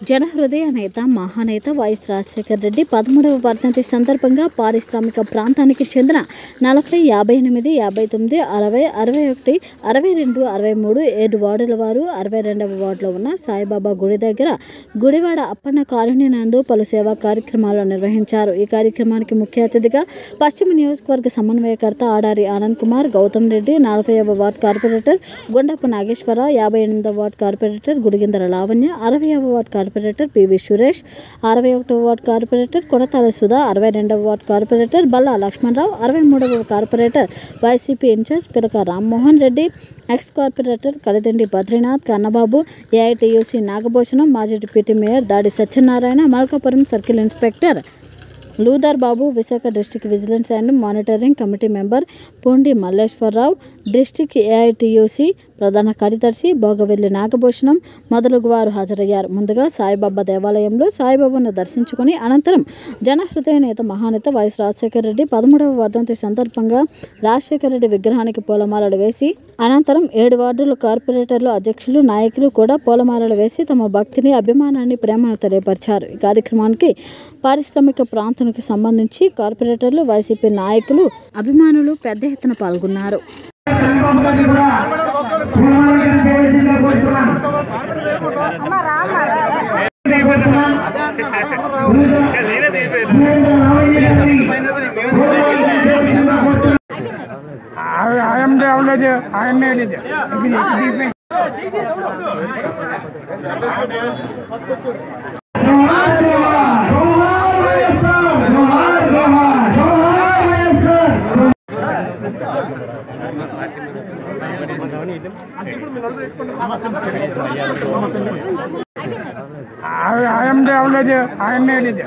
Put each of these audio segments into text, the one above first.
జనహృదయ నేత మహానేత వైఎస్ రాజశేఖర రెడ్డి పదమూడవ వర్ధంతి సందర్భంగా పారిశ్రామిక ప్రాంతానికి చెందిన నలభై యాభై ఎనిమిది యాభై తొమ్మిది అరవై అరవై ఒకటి అరవై రెండు అరవై మూడు ఏడు వార్డుల వారు అరవై రెండవ వార్డులో ఉన్న సాయిబాబా గుడి దగ్గర గుడివాడ అప్పన్న కాలనీ నందు పలు సేవా కార్యక్రమాలు నిర్వహించారు ఈ కార్యక్రమానికి ముఖ్య అతిథిగా పశ్చిమ నియోజకవర్గ సమన్వయకర్త ఆడారి ఆనంద్ కుమార్ గౌతమ్ రెడ్డి నలభైవ వార్డు కార్పొరేటర్ గుండప్ప నాగేశ్వరరావు యాభై ఎనిమిదవ వార్డు కార్పొరేటర్ గుడిగిందర లావణ్య అరవైవ వార్డు కార్పొరేటర్ పివి సురేష్ అరవై ఒకటవ వార్డు కార్పొరేటర్ కొడతాల సుధా అరవై రెండవ వార్డు కార్పొరేటర్ బల్లా లక్ష్మణరావు అరవై మూడవ corporator YCP incharge Pilaka Rammohan Reddy ex corporator Kalidandi Badrinath Kannababu AITUC Nagabhushanam మాజీ deputy mayor Dadi Satyanarayana Malkapuram circle inspector Luther Babu Visakha district vigilance and monitoring committee member Pundi Malleswararao district AITUC ప్రధాన కార్యదర్శి భోగవెల్లి నాగభూషణం మొదలగు వారు హాజరయ్యారు ముందుగా సాయిబాబా దేవాలయంలో సాయిబాబాను దర్శించుకుని అనంతరం జనహృదయ నేత మహానేత వైఎస్ రాజశేఖర రెడ్డి పదమూడవ వర్ధంతి సందర్భంగా రాజశేఖర రెడ్డి విగ్రహానికి పూలమాలలు వేసి అనంతరం ఏడు వార్డుల కార్పొరేటర్లు అధ్యక్షులు నాయకులు కూడా పూలమాలలు వేసి తమ భక్తిని అభిమానాన్ని ప్రేమను తెలియపరిచారు ఈ కార్యక్రమానికి పారిశ్రామిక ప్రాంతానికి సంబంధించి కార్పొరేటర్లు వైసీపీ నాయకులు అభిమానులు పెద్ద ఎత్తున పాల్గొన్నారు చంద్రబాబు గారిని కూడా పూలమాలకరణ చేయవలసిందిగా కోరుతున్నాను. కోరుతున్నాను. సురేంద్ర రామయ్య గారిని పూలమాలకరణ చేయవలసిందిగా కోరుతున్నాను. ఆయన లేదు ఆయనే లేదు జోహార్ జోహార్ జోహార్ వైఎస్ఆర్ జోహార్ జోహార్ జోహార్ వైఎస్ఆర్ ఆయన లేదు ఆయనే లేదు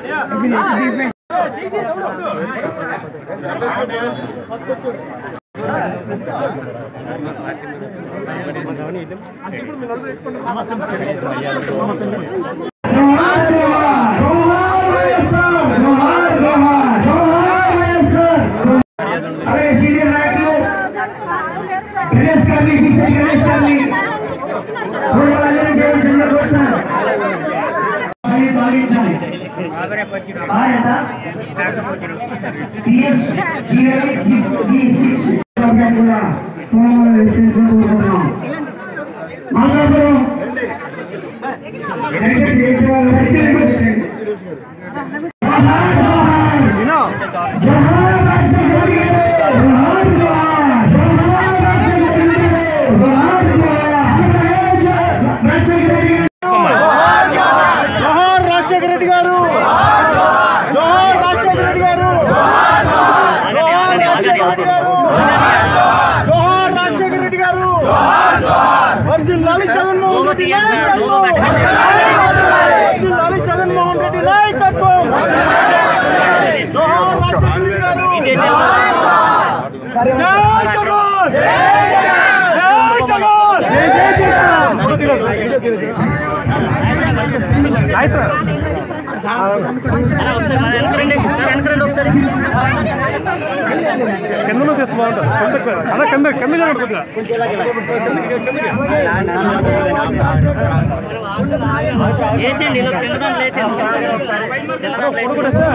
జోహార్ జోహార్ జోహార్ వైఎస్ఆర్ జోహార్ జోహార్ జోహార్ వైఎస్ఆర్ అలాగే సీనియర్ నాయకులు గణేష్ గారిని బీసీ గణేష్ గారిని పూలమాలకరణ చేయవలసిందిగా కోరుతున్నాను. బాగా భావించాలి. ఆరట టిఎస్ డిఐ డి సిక్స్ కూడా పూలమాలలు వేసేందుకు కోరుతున్నాం. మాధవపురం జోహార్ రాజశేఖర రెడ్డి గారు జోహార్ రాజశేఖర రెడ్డి గారు జోహార్ రాజశేఖర రెడ్డి గారు జోహార్ రాజశేఖర రెడ్డి గారు వర్ధిల్లాలి జగన్మోహన్ రెడ్డి నాయకత్వం వర్ధిల్లాలి జగన్మోహన్ రెడ్డి నాయకత్వం జోహార్ రాజశేఖర రెడ్డి గారు జై జగన్ జై జగన్ నైస్ కింద తీస్తే బాగుంటుంది కింద అలా కింద కింద జరగదు కొద్దిగా కిందకి కిందకి లేచండి ఇలా చిన్నదాన్ని లేచండి చిన్నదాన్ని లేచండి కూడా ఇస్తే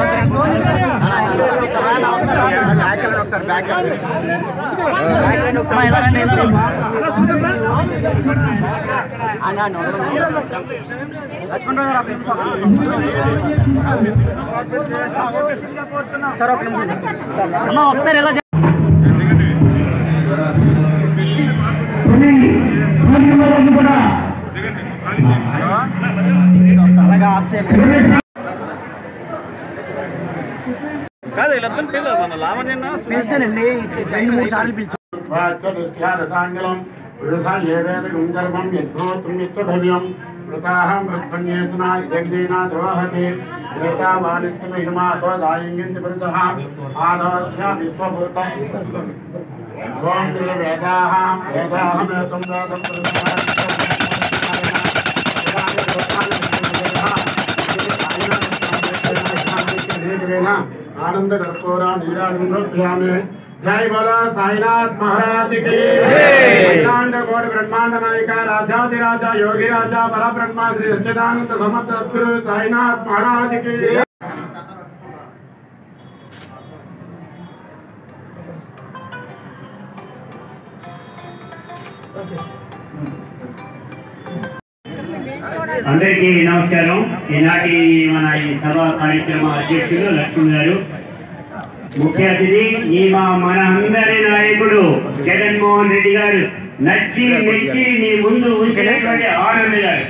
అమ్మా, ఇలా రండి, ఇలా రండి. అమ్మా ఒకసారి ఇలా కొన్ని పూర్ణిమలను కూడా కాదు ఇలా మన లావణ్యన్న వాచ్యదుష్ట్యారసాంగలం పురుషా ఏవేదకం ధర్మం యద్భోత్రం యచ్చభవ్యం మృతాహం మృత్పన్యేసునా ఇదగ్నేనా ద్రోహతి ఏతావానిస్య మహిమాతో దాయింగించి పురుషः ఆదోస్య విశ్వభూత ఓం త్రివేదాः వేదాహమేతం వేదం ఆనంద కర్పూర నీరాజం రోభ్యామి जय बोलो साईनाथ महाराज की अखिलांड कोटि ब्रह्मांड नायक राजाधि राजा योगी राजा पर ब्रह्मा श्री सच्चिदानंद समर्थ सद्गुरु साईनाथ महाराज की అందరికీ నమస్కారం ఈనాటి మన ఈ సభ కార్యక్రమ అధ్యక్షులు లక్ష్మణ్ గారు ముఖ్య అతిథి ఈ మా మన అందరి నాయకుడు జగన్మోహన్ రెడ్డి గారు నచ్చి మెచ్చి మీ ముందు ఉంచినటువంటి ఆనంద్ గారు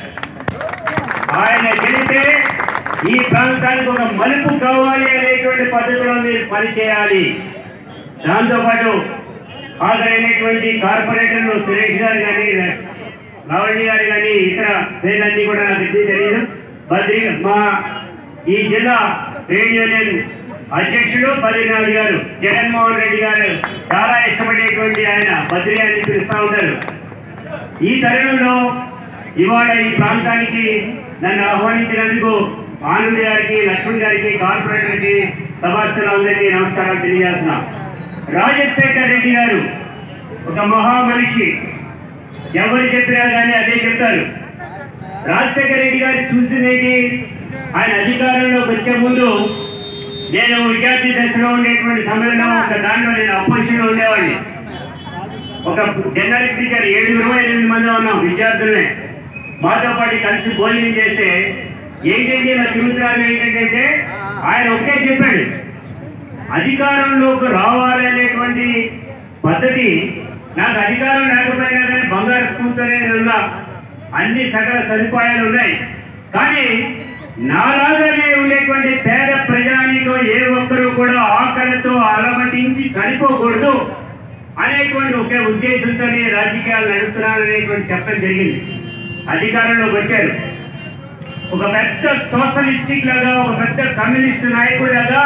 ఆయన గెలిస్తే ఈ ప్రాంతానికి ఒక మలుపు కావాలి అనేటువంటి పద్ధతిలో మీరు పనిచేయాలి దాంతోపాటు హాజరైనటువంటి కార్పొరేటర్లు సురేష్ గారు కానీ లావణ్య గారు కానీ ఇతర పేర్లన్నీ కూడా నాకు ఎప్పుడు తెలియదు బద్రి మా ఈ జిల్లా ట్రేడ్ యూనియన్ అధ్యక్షుడు బద్రీనాథ్ గారు జగన్మోహన్ రెడ్డి గారు చాలా ఇష్టపడేటువంటి ఆయన బద్రి అని పిలుస్తూ ఉంటారు ఈ తరుణంలో ఇవాళ ఈ ప్రాంతానికి నన్ను ఆహ్వానించినందుకు ఆనంద్ గారికి లక్ష్మణ్ గారికి కార్పొరేటర్కి సభాస్థులందరికీ నమస్కారాలు తెలియజేస్తున్నా రాజశేఖర్ రెడ్డి గారు ఒక మహా మనిషి ఎవరు చెప్పినా కానీ అదే చెప్తారు రాజశేఖర రెడ్డి గారు చూసినది ఆయన అధికారంలోకి వచ్చే ముందు నేను విద్యార్థి దశలో ఉండేటువంటి సమయంలో ఒక దాంట్లో నేను అపోజిషన్ లో ఉండేవాడిని ఒక జనరల్ టీచర్ ఏడుగురు ఎనిమిది మంది ఉన్నాం విద్యార్థులనే మాతో పాటు కలిసి భోజనం చేస్తే ఏంటంటే ఇలా తిరుగుతున్నారు ఏంటంటే ఆయన ఒకే చెప్పాడు అధికారంలోకి రావాలి అనేటువంటి పద్ధతి నాకు అధికారం లేకపోయినా కానీ బంగారు స్కూల్తోనే ఉన్నా అన్ని సకల సదుపాయాలు ఉన్నాయి కానీ నాలాగానే ఉండేటువంటి పేద ప్రజానికం ఏ ఒక్కరూ కూడా ఆకలితో అలమటించి చనిపోకూడదు అనేటువంటి ఒకే ఉద్దేశంతోనే రాజకీయాలు నడుపుతున్నాను అనేటువంటి చెప్పడం జరిగింది అధికారంలోకి వచ్చారు ఒక పెద్ద సోషలిస్టిక్ లాగా ఒక పెద్ద కమ్యూనిస్ట్ నాయకుడు లాగా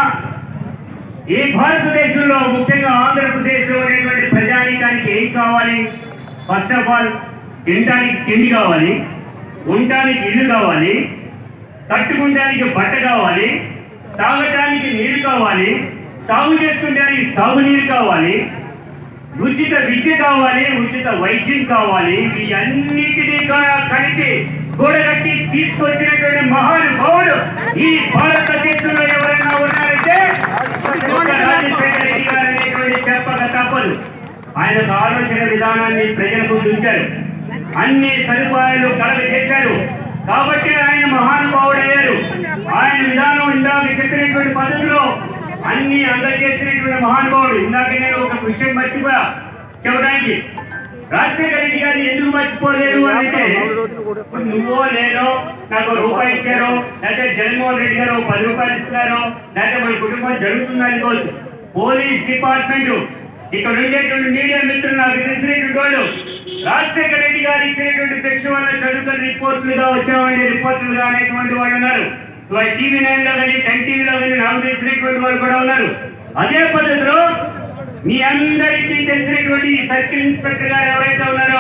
ఈ భారతదేశంలో ముఖ్యంగా ఆంధ్రప్రదేశ్ లో ఉండేటువంటి ప్రజానీకానికి ఏం కావాలి ఫస్ట్ ఆఫ్ ఆల్ తినడానికి తిండి కావాలి ఉండటానికి ఇల్లు కావాలి కట్టుకుంటానికి బట్ట కావాలి తాగటానికి నీరు కావాలి సాగు చేసుకుంటానికి సాగునీరు కావాలి ఉచిత విద్య కావాలి ఉచిత వైద్యం కావాలి ఇవన్నిటినీ కూడా కలిపి కూడగట్టి తీసుకొచ్చినటువంటి మహానుభావుడు ఈ భారతదేశంలో ఎవరైనా ఉన్నారంటే ఒక్క రాజశేఖర రెడ్డి గారు అనేటువంటి చెప్పక తప్పదు ఆయన ఒక ఆలోచన విధానాన్ని ప్రజలకు ఉంచారు అన్ని సదుపాయాలు కలగ చేశారు కాబట్టి ఆయన మహానుభావుడయ్యారు ఆయన విధానం ఇందాక చెప్పినటువంటి పద్ధతిలో అన్ని అందజేసినటువంటి మహానుభావుడు ఇందాక నేను ఒక విషయం మర్చిపోయా చెప్పడానికి రాజశేఖర రెడ్డి గారిని ఎందుకు మర్చిపోలేరు అని అంటే ఇప్పుడు నువ్వో లేనో నాకు ఒక రూపాయి ఇచ్చారో లేకపోతే జగన్మోహన్ రెడ్డి గారు ఒక పది రూపాయలు ఇస్తున్నారో లేకపోతే మన కుటుంబం జరుగుతుంది అనుకోవచ్చు పోలీస్ డిపార్ట్మెంట్ ఇక్కడ ఉండేటువంటి మీడియా మిత్రులు నాకు తెలిసినటువంటి వాళ్ళు రాజశేఖర రెడ్డి గారు ఇచ్చినటువంటి భిక్ష వల్ల చదువుకున్న రిపోర్టులుగా వచ్చామండి రిపోర్టులుగా అనేటువంటి వాళ్ళు ఉన్నారు ఇవాళ టీవీ నైన్ లో కానీ టెన్ టీవీలో కానీ నాకు తెలిసినటువంటి వాళ్ళు కూడా ఉన్నారు అదే పద్ధతిలో మీ అందరికీ తెలిసినటువంటి ఈ సర్కిల్ ఇన్స్పెక్టర్ గారు ఎవరైతే ఉన్నారో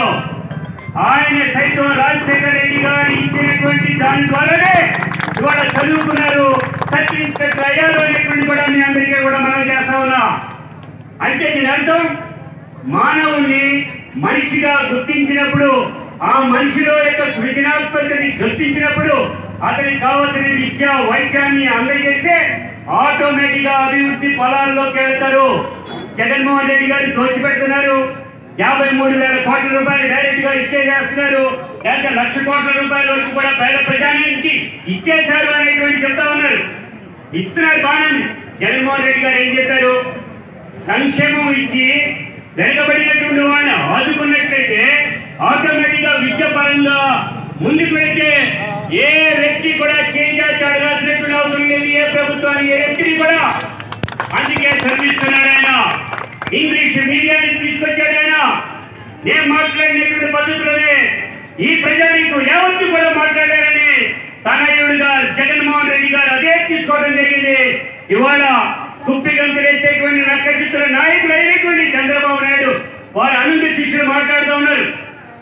ఆయన సైతం రాజశేఖర రెడ్డి గారు ఇచ్చినటువంటి దాని ద్వారానే ఇవాళ చదువుకున్నారు సర్కిల్ ఇన్స్పెక్టర్ అయ్యారు అనేటువంటి కూడా మీ అందరికీ కూడా మనం చేస్తా ఉన్నా అంటే దీని అర్థం మానవుణ్ణి మనిషిగా గుర్తించినప్పుడు ఆ మనిషిలో యొక్క సృజనాత్మకతని గుర్తించినప్పుడు అతనికి కావలసిన విద్య వైద్యాన్ని అందజేస్తే ఆటోమేటిక్ గా అభివృద్ధి పొలాల్లోకి వెళ్తారు జగన్మోహన్ రెడ్డి గారు దోచిపెడుతున్నారు యాభై మూడు వేల కోట్ల రూపాయలు డైరెక్ట్ గా ఇచ్చేసేస్తున్నారు లేకపోతే లక్ష కోట్ల రూపాయల వరకు కూడా పేద ప్రజానికి ఇచ్చేశారు అనేటువంటి చెప్తా ఉన్నారు ఇస్తున్నారు బాణం జగన్మోహన్ రెడ్డి గారు ఏం చెప్పారు సంక్షేమం ఇచ్చి వెనుకబడినటువంటి వాళ్ళని ఆదుకున్నట్లయితే ఆటోమేటిక్ గా విద్య పరంగా ముందుకు వెళ్తే ఏ వ్యక్తి కూడా చేయాల్సి అడగాల్సినటువంటి అవసరం లేదు ఏ ప్రభుత్వాన్ని ఏ వ్యక్తిని కూడా అందుకే చదివిస్తున్నాడు ఆయన ఇంగ్లీష్ మీడియాని తీసుకొచ్చాడు ఆయన నేను మాట్లాడినటువంటి పద్ధతిలోనే ఈ ప్రజానికి యావత్తు కూడా మాట్లాడారని తనయుడుగా జగన్మోహన్ రెడ్డి గారు అదే తీసుకోవడం జరిగింది ఇవాళ కుప్పి గంతులేసేటువంటి నక్కచిత్ర నాయకులు అయినటువంటి చంద్రబాబు నాయుడు వారు అనంత శిష్యులు మాట్లాడుతూ ఉన్నారు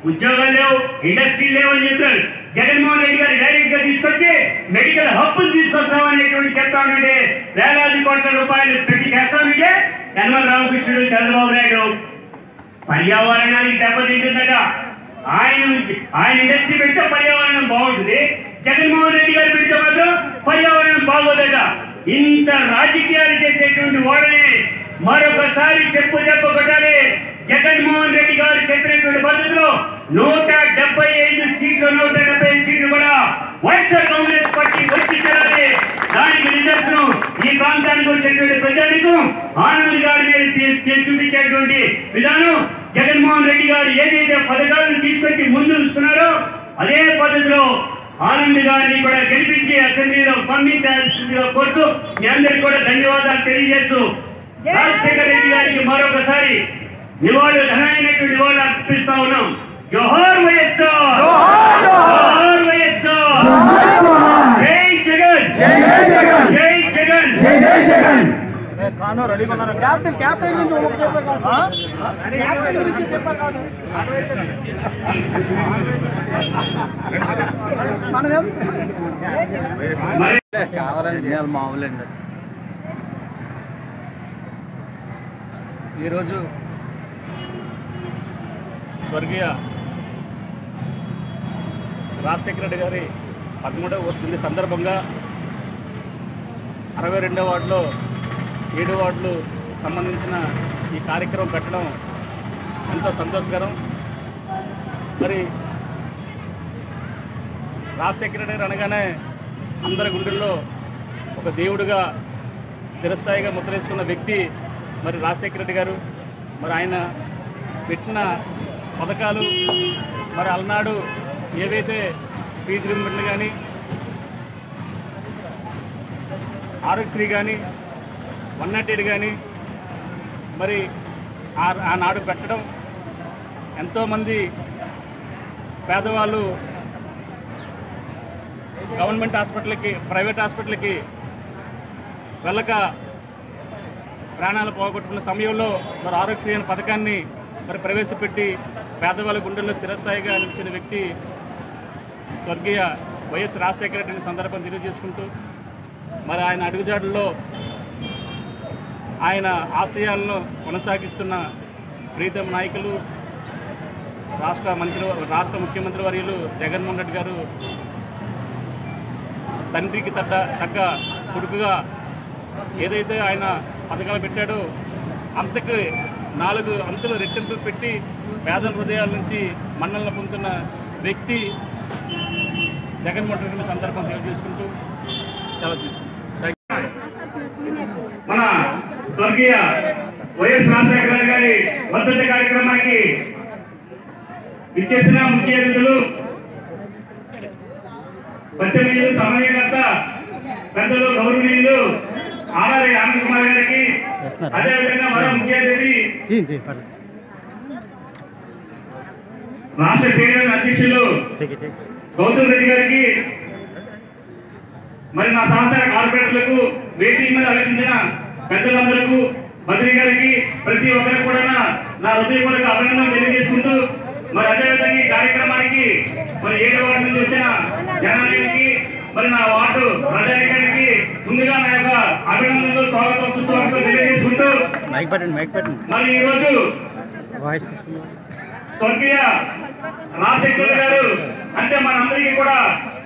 ఉద్యోగాలు లేవు ఇండస్ట్రీ లేవు అని చెప్పారు జగన్మోహన్ రెడ్డి గారు డైరెక్ట్ గా తీసుకొచ్చి మెడికల్ హబ్బులు తీసుకొస్తామనేటువంటి చెప్తా ఉంటే వేలాది కోట్ల రూపాయలు పెట్టి చేస్తామంటే యనమల రామకృష్ణుడు చంద్రబాబు నాయుడు పర్యావరణానికి దెబ్బతింటుందట ఆయన ఆయన ఇండస్ట్రీ పెడితే పర్యావరణం బాగుంటుంది జగన్మోహన్ రెడ్డి గారు పెడితే మాత్రం పర్యావరణం బాగోదట ఇంత రాజకీయాలు చేసేటువంటి వాళ్ళని మరొకసారి చెప్పు దెబ్బ కొట్టాలి జగన్మోహన్ రెడ్డి గారు చెప్పినటువంటి పద్ధతిలో నూట డెబ్బై ఐదు సీట్లు నూట డెబ్బై ఐదు సీట్లు కూడా వైఎస్ఆర్ కాంగ్రెస్ పార్టీ వచ్చి చేరాలి దానికి నిదర్శనం ఈ ప్రాంతానికి వచ్చేటువంటి ప్రజానికం ఆనంద్ గారి మీద తీ- తీ- చూపించేటువంటి విధానం జగన్మోహన్ రెడ్డి గారు ఏదైతే పథకాలను తీసుకొచ్చి ముందు ఇస్తున్నారో అదే పద్ధతిలో ఆనంద్ గారిని కూడా గెలిపించి అసెంబ్లీలో పంపించాల్సిందిగా కోరుతూ మీ అందరికి కూడా ధన్యవాదాలు తెలియజేస్తూ రాజశేఖర రెడ్డి గారికి మరొకసారి నివాళులు ఘనమైనటువంటి నివాళులు అర్పిస్తా ఉన్నాం జోహార్ వైఎస్ఆర్ జోహార్ వైఎస్ఆర్ జై జగన్ జై జగన్ క్యాప్టెన్ క్యాప్టెన్ నుంచి ఒక చెప్పారు కాదు క్యాప్టెన్ గురించి చెప్పారు కాదు మనమేం మరి ఈరోజు స్వర్గీయ రాజశేఖర రెడ్డి గారి పదమూడవ వర్ధంతి సందర్భంగా అరవై రెండవ వార్డులో ఏడు వార్డులు సంబంధించిన ఈ కార్యక్రమం పెట్టడం ఎంతో సంతోషకరం మరి రాజశేఖర రెడ్డి గారు అనగానే అందరి గుండెల్లో ఒక దేవుడిగా చిరస్థాయిగా ముద్రేసుకున్న వ్యక్తి మరి రాజశేఖర రెడ్డి గారు మరి ఆయన పెట్టిన పథకాలు మరి అలనాడు ఏవైతే ఫీజు రింబర్లు కానీ ఆరోగ్యశ్రీ కానీ వన్ నాట్ ఎయిట్ కానీ మరి ఆ- ఆనాడు పెట్టడం ఎంతోమంది పేదవాళ్ళు గవర్నమెంట్ హాస్పిటల్కి ప్రైవేట్ హాస్పిటల్కి వెళ్ళక ప్రాణాలు పోగొట్టుకున్న సమయంలో మరి ఆరోగ్యశ్రీ అనే పథకాన్ని మరి ప్రవేశపెట్టి పేదవాళ్ళ గుండెల్లో స్థిరస్థాయిగా నిలిచిన వ్యక్తి స్వర్గీయ వైఎస్ రాజశేఖర రెడ్డిని సందర్భం తెలియజేసుకుంటూ మరి ఆయన అడుగుజాడల్లో ఆయన ఆశయాలను కొనసాగిస్తున్న ప్రీతం నాయకులు రాష్ట్ర మంత్రి రాష్ట్ర ముఖ్యమంత్రి వర్యులు జగన్మోహన్ రెడ్డి గారు తండ్రికి తగ్గ తగ్గ కొడుకుగా ఏదైతే ఆయన పథకాలు పెట్టాడో అంతకు నాలుగు అంతులు రెట్టింపులు పెట్టి పేదల హృదయాల నుంచి మన్నలను పొందుతున్న వ్యక్తి జగన్మోహన్ రెడ్డిని సందర్భం తెలియజేసుకుంటూ సెలవు తీసుకుంటాం మన స్వర్గీయ వైఎస్ రాజశేఖర రెడ్డి గారి వర్ధంతి కార్యక్రమానికి ఇచ్చేసిన ముఖ్య అతిథులు పచ్చనీయులు సమన్వయకర్త పెద్దలు గౌరవనీయులు ఆర్ఆర్ ఆనంద్ కుమార్ గారికి అదేవిధంగా మరో ముఖ్య అతిథి రాష్ట్ర కేంద్ర అధ్యక్షులు గౌతమ్ రెడ్డి గారికి మరి నా సహచార కార్పొరేటర్లకు వేదిక మీద అలగించిన పెద్దలందరకు మంత్రి గారికి ప్రతి ఒక్కరికి కూడా నా- నా హృదయపూర్వక అభినందన తెలియజేసుకుంటూ మరి అదేవిధంగా ఈ కార్యక్రమానికి మరి ఏడో వార్డు నుంచి వచ్చిన జనానికి మరి నా వార్డు ప్రజానికానికి ముందుగా నా యొక్క అభినందనలు స్వాగతం సుస్వాగతం తెలియజేసుకుంటూ మైక్ పెట్టండి మైక్ పెట్టండి మరి ఈ రోజు వాయిస్ తీసుకున్నాం స్వర్గీయ రాజశేఖర గారు అంటే మనందరికీ కూడా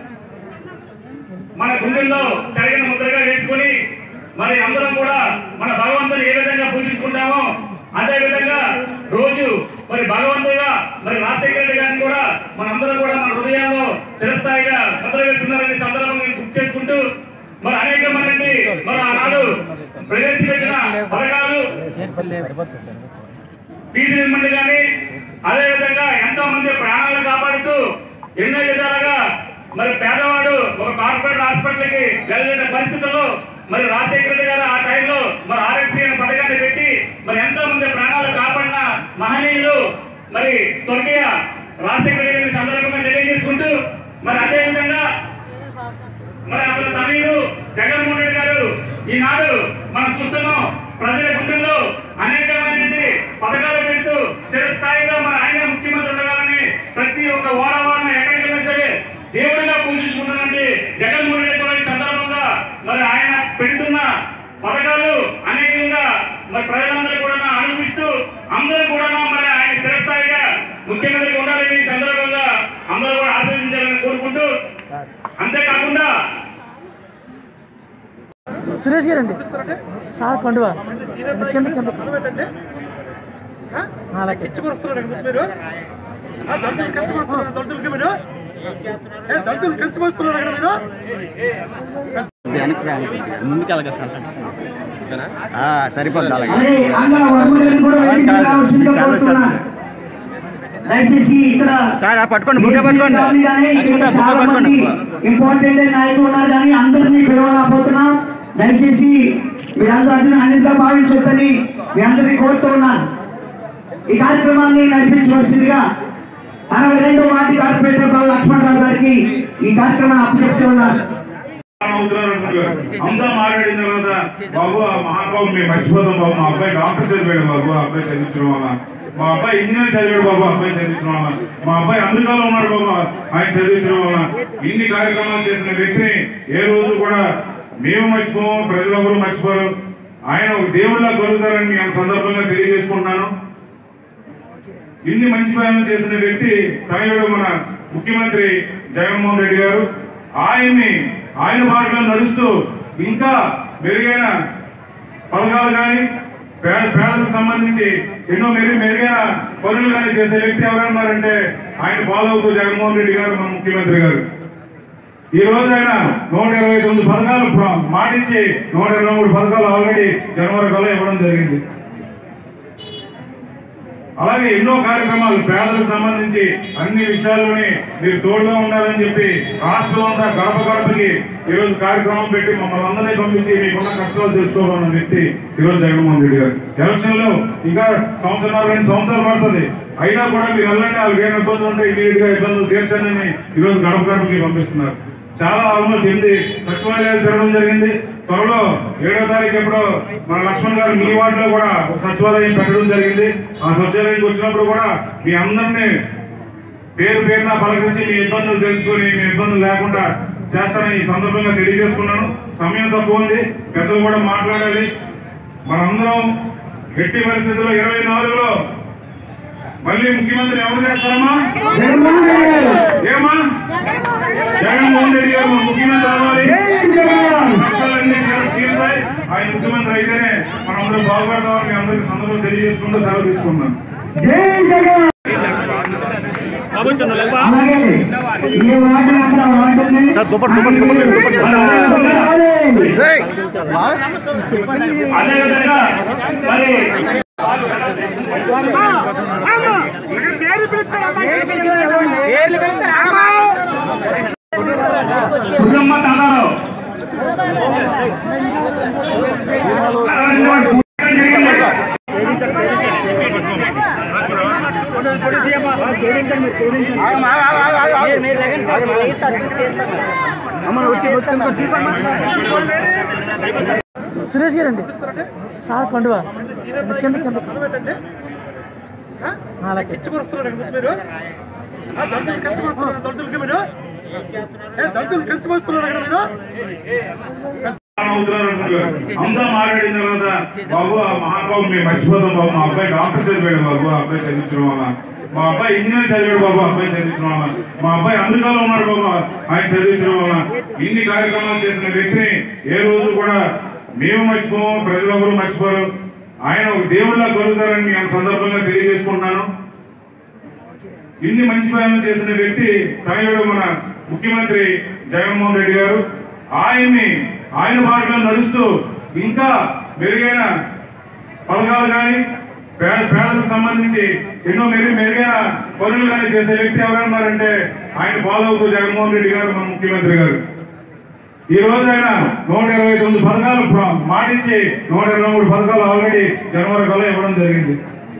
మన గుండెల్లో చెరగిన ముద్రగా వేసుకొని మరి అందరం కూడా మన భగవంతుని ఏ విధంగా పూజించుకుంటామో అదే విధంగా రోజు మరి భగవంతుగా మరి రాజశేఖర రెడ్డి గారిని కూడా మనందరం కూడా మన హృదయాల్లో తిరస్థాయిగా ముద్ర వేస్తున్నారని సందర్భంగా గుర్తు చేసుకుంటూ మరి అనేకమంది మరి ఆనాడు ప్రవేశపెట్టిన పథకాలు ఫీజు రిమండ్ కానీ అదే విధంగా ఎంతో మంది ప్రాణాలను కాపాడుతూ ఎన్నో విధాలుగా మరి పేదవాడు ఒక కార్పొరేట్ హాస్పిటల్కి వెళ్ళలేని పరిస్థితుల్లో మరి రాజశేఖర రెడ్డి గారు ఆ టైంలో మరి ఆర్ఎస్పీ అనే పథకాన్ని పెట్టి మరి ఎంతో మంది ప్రాణాలు కాపాడిన మహనీయులు మరి స్వర్గీయ రాజశేఖర రెడ్డి గారిని సందర్భంగా తెలియజేసుకుంటూ మరి అదే విధంగా మరి అతని తనయుడు జగన్మోహన్ రెడ్డి గారు ఈనాడు మనం చూస్తున్నాం ప్రజల గుండెల్లో అనేకమైనది పథకాలు పెడుతూ స్థిర స్థాయిలో మన ఆయన ముఖ్యమంత్రి ఉండాలని ప్రతి ఒక్క వారవారం ఎక్కడికైనా సరే దేవుడిగా పూజించుకుంటున్నటువంటి జగన్మోహన్ రెడ్డి కూడా ఈ సందర్భంగా మరి ఆయన పెడుతున్న పథకాలు అనేకంగా మరి ప్రజలందరూ కూడా అనుభవిస్తూ అందరూ కూడా మరి ఆయన స్థిరస్థాయిగా ముఖ్యమంత్రి ఉండాలని ఈ సందర్భంగా అందరూ కూడా ఆశీర్వదించాలని కోరుకుంటూ అంతేకాకుండా సురేష్ గారు అండి సార్ పండుగ కింద కింద అలాగే మీరు ఆ దళితులు కంచమరుస్తున్నారు దళితులకి మీరు ఏ దళితులు కంచమరుస్తున్నారు అక్కడ మీరు ముందుకు వెళ్ళగా సార్ సరిపోద్ది అలాగే అదే ఆంధ్ర వర్మగారిని కూడా వేదికగా రావాల్సిందిగా కోరుతున్నాను. దయచేసి ఇక్కడ సార్ ఆ పట్టుకోండి బుక్క పట్టుకోండి కానీ కానీ ఇక్కడ బుక్క చాలా పట్టుకోండి మంది ఇంపార్టెంట్ అయిన నాయకులు ఉన్నారు కానీ అందరినీ పిలవలేకపోతున్నాం దయచేసి మీరందరూ అర్జున అన్నిగా భావించొద్దని మీ అందరినీ కోరుతూ ఉన్నాను ఈ కార్యక్రమాన్ని నడిపించవలసిందిగా అరవై రెండో వార్డు కార్పొరేటర్ కొల్ల లక్ష్మణరావు గారికి ఈ కార్యక్రమాన్ని అప్పచెప్తూ ఉన్నాను అవుతున్నారు అనుకుంటారు. అంతా మాట్లాడిన తర్వాత బాబు ఆ మహాబాబు మేము మర్చిపోతాం బాబు మా అబ్బాయి డాక్టర్ చదివాడు బాబు ఆ అబ్బాయి చదివించడం వల్ల మా అబ్బాయి ఇంజనీర్ చదివాడు బాబు ఆ అబ్బాయి చదివించడం వల్ల మా అబ్బాయి అమెరికాలో ఉన్నాడు బాబు ఆయన చదివించడం వల్ల ఇన్ని కార్యక్రమాలు చేసిన వ్యక్తిని ఏ రోజు కూడా మేము మర్చిపోము ప్రజలెవరూ మర్చిపోరు ఆయన ఒక దేవుళ్ళ కలుగుతారని మీ సందర్భంగా తెలియజేసుకుంటున్నాను ఇన్ని మంచి పనులు చేసిన వ్యక్తి తనయుడు మన ముఖ్యమంత్రి జగన్మోహన్ రెడ్డి గారు ఆయన్ని ఆయన మార్గంలో నడుస్తూ ఇంకా మెరుగైన పథకాలు కానీ పేద పేదలకు సంబంధించి ఎన్నో మెరుగు మెరుగైన పనులు కానీ చేసే వ్యక్తి ఎవరన్నారంటే ఆయన ఫాలో అవుతూ జగన్మోహన్ రెడ్డి గారు మన ముఖ్యమంత్రి గారు ఈ రోజు ఆయన నూట ఇరవై తొమ్మిది పథకాలు ప్ర- మాటించి నూట ఇరవై మూడు పథకాలు ఆల్రెడీ జనవరి కల్లా ఇవ్వడం జరిగింది అలాగే ఎన్నో కార్యక్రమాలు పేదలకు సంబంధించి అన్ని విషయాల్లోనే మీరు తోడుగా ఉండాలని చెప్పి రాష్ట్రం అంతా గడప గడపకి ఈరోజు కార్యక్రమం పెట్టి మమ్మల్ని అందరినీ పంపించి మీకున్న కష్టాలు తెలుసుకోవాలన్న వ్యక్తి ఈరోజు జగన్మోహన్ రెడ్డి గారు ఎలక్షన్ లో ఇంకా సంవత్సరాలు రెండు సంవత్సరాలు పడుతుంది అయినా కూడా మీరు వెళ్ళండి వాళ్ళకి ఏం ఇబ్బందులు ఉంటే ఇమీడియట్ గా ఇబ్బందులు తీర్చండి ఈరోజు గడప గడపకి పంపిస్తున్నారు చాలా ఆల్మోస్ట్ ఎనిమిది సచివాలయాలు తెరవడం జరిగింది త్వరలో ఏడో తారీఖు ఎప్పుడో మన లక్ష్మణ్ గారు మీ వార్డులో కూడా ఒక సచివాలయం పెట్టడం జరిగింది ఆ సచివాలయానికి వచ్చినప్పుడు కూడా మీ అందరినీ పేరు పేరున పలకరించి మీ ఇబ్బందులు తెలుసుకొని మీ ఇబ్బందులు లేకుండా చేస్తానని ఈ సందర్భంగా తెలియజేసుకున్నాను సమయం తక్కువ ఉంది పెద్దలు కూడా మాట్లాడాలి మనందరం ఎట్టి పరిస్థితుల్లో ఇరవై నాలుగులో మళ్ళీ ముఖ్యమంత్రి ఎవరు చేస్తారమ్మా జగన్మోహన్ రెడ్డి గారు ఏమా జగన్మోహన్ రెడ్డి గారు మన ముఖ్యమంత్రి అవ్వాలి కష్టాలన్నీ తీర- తీరుతాయి ఆయన ముఖ్యమంత్రి అయితేనే మనందరం బాగుపడతామని మీ అందరికీ సందర్భం తెలియజేసుకుంటూ సెలవు తీసుకుంటున్నాను జై జగన్ అలాగే ఏ వార్డు అక్కడ వార్డు ఉంది. సార్ దుప్పటి దుప్పటి దుప్పటి దుప్పటి అదేవిధంగా మరి కుటుంబ తాతారావు సురేష్ గారు అండి సార్ పండుగ కింద కింద అలాగే కంచమరుస్తున్నారు అక్కడ మీరు ఆ దళితులు కంచమరుస్తున్నారు దళితులకి మీరు ఏ దళితులు కంచమరుస్తున్నారు అక్కడ మీరు అవుతున్నారు అనుకుంటారు. అంతా మాట్లాడిన తర్వాత బాబు ఆ మహాబాబు మేము మర్చిపోతాం బాబు మా అబ్బాయి డాక్టర్ చదివాడు బాబు ఆ అబ్బాయి చదివించడం వల్ల మా అబ్బాయి ఇంజనీర్ చదివాడు బాబు ఆ అబ్బాయి చదివించడం వల్ల మా అబ్బాయి అమెరికాలో ఉన్నాడు బాబు ఆయన చదివించడం వల్ల ఇన్ని కార్యక్రమాలు చేసిన వ్యక్తిని ఏ రోజు కూడా మేము మర్చిపోము ప్రజలెవరూ మర్చిపోరు ఆయన ఒక దేవుళ్ళ కలుగుతారని మీ సందర్భంగా తెలియజేసుకుంటున్నాను ఇన్ని మంచి పనులు చేసిన వ్యక్తి తనయుడు మన ముఖ్యమంత్రి జగన్మోహన్ రెడ్డి గారు ఆయన్ని ఆయన మార్గంలో నడుస్తూ ఇంకా మెరుగైన పథకాలు కానీ పేద పేదలకు సంబంధించి ఎన్నో మెరుగు మెరుగైన పనులు కానీ చేసే వ్యక్తి ఎవరన్నారంటే ఆయన ఫాలో అవుతూ జగన్మోహన్ రెడ్డి గారు మన ముఖ్యమంత్రి గారు ఈ రోజు ఆయన నూట ఇరవై తొమ్మిది పథకాలు ప్ర- మాటించి నూట ఇరవై మూడు పథకాలు ఆల్రెడీ జనవరి కల్లా ఇవ్వడం జరిగింది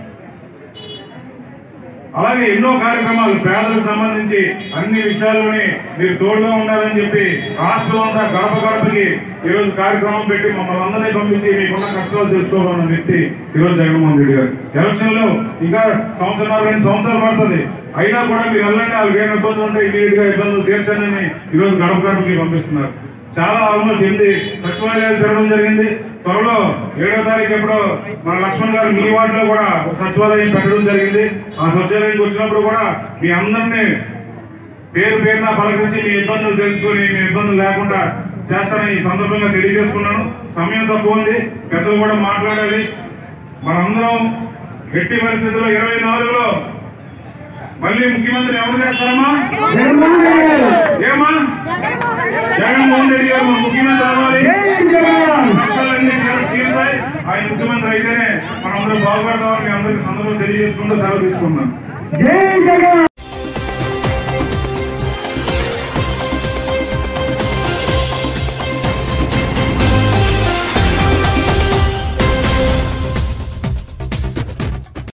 అలాగే ఎన్నో కార్యక్రమాలు పేదలకు సంబంధించి అన్ని విషయాల్లోనే మీరు తోడుగా ఉండాలని చెప్పి రాష్ట్రం అంతా గడప గడపకి ఈరోజు కార్యక్రమం పెట్టి మమ్మల్ని అందరినీ పంపించి మీకున్న కష్టాలు తెలుసుకోవాలన్న వ్యక్తి ఈరోజు జగన్మోహన్ రెడ్డి గారు ఎలక్షన్ లో ఇంకా సంవత్సరాలు రెండు సంవత్సరాలు పడుతుంది అయినా కూడా మీరు వెళ్ళండి వాళ్ళకి ఏమైనా ఇబ్బందులు ఉంటే ఇమీడియట్ గా ఇబ్బందులు తీర్చండి అని ఈరోజు గడప గడపకి పంపిస్తున్నారు చాలా ఆల్మోస్ట్ ఎనిమిది సచివాలయాలు తిరగడం జరిగింది త్వరలో ఏడో తారీఖు ఎప్పుడో మన లక్ష్మణ్ గారు మీ వార్డులో కూడా ఒక సచివాలయం పెట్టడం జరిగింది ఆ సచివాలయానికి వచ్చినప్పుడు కూడా మీ అందరినీ పేరు పేరున పలకరించి మీ ఇబ్బందులు తెలుసుకొని మీ ఇబ్బందులు లేకుండా చేస్తానని ఈ సందర్భంగా తెలియజేసుకున్నాను సమయం తక్కువ ఉంది పెద్దలు కూడా మాట్లాడాలి మనందరం ఎట్టి పరిస్థితుల్లో ఇరవై నాలుగులో మళ్ళీ ముఖ్యమంత్రి ఎవరు చేస్తారమ్మా జగన్మోహన్ రెడ్డి గారు ఏమా జగన్మోహన్ రెడ్డి గారు మన ముఖ్యమంత్రి అవ్వాలి కష్టాలన్నీ తీర- తీరుతాయి ఆయన ముఖ్యమంత్రి అయితేనే మనందరం బాగుపడతామని మీ అందరికీ సందర్భం తెలియజేసుకుంటూ సెలవు తీసుకుంటున్నాం జై జగన్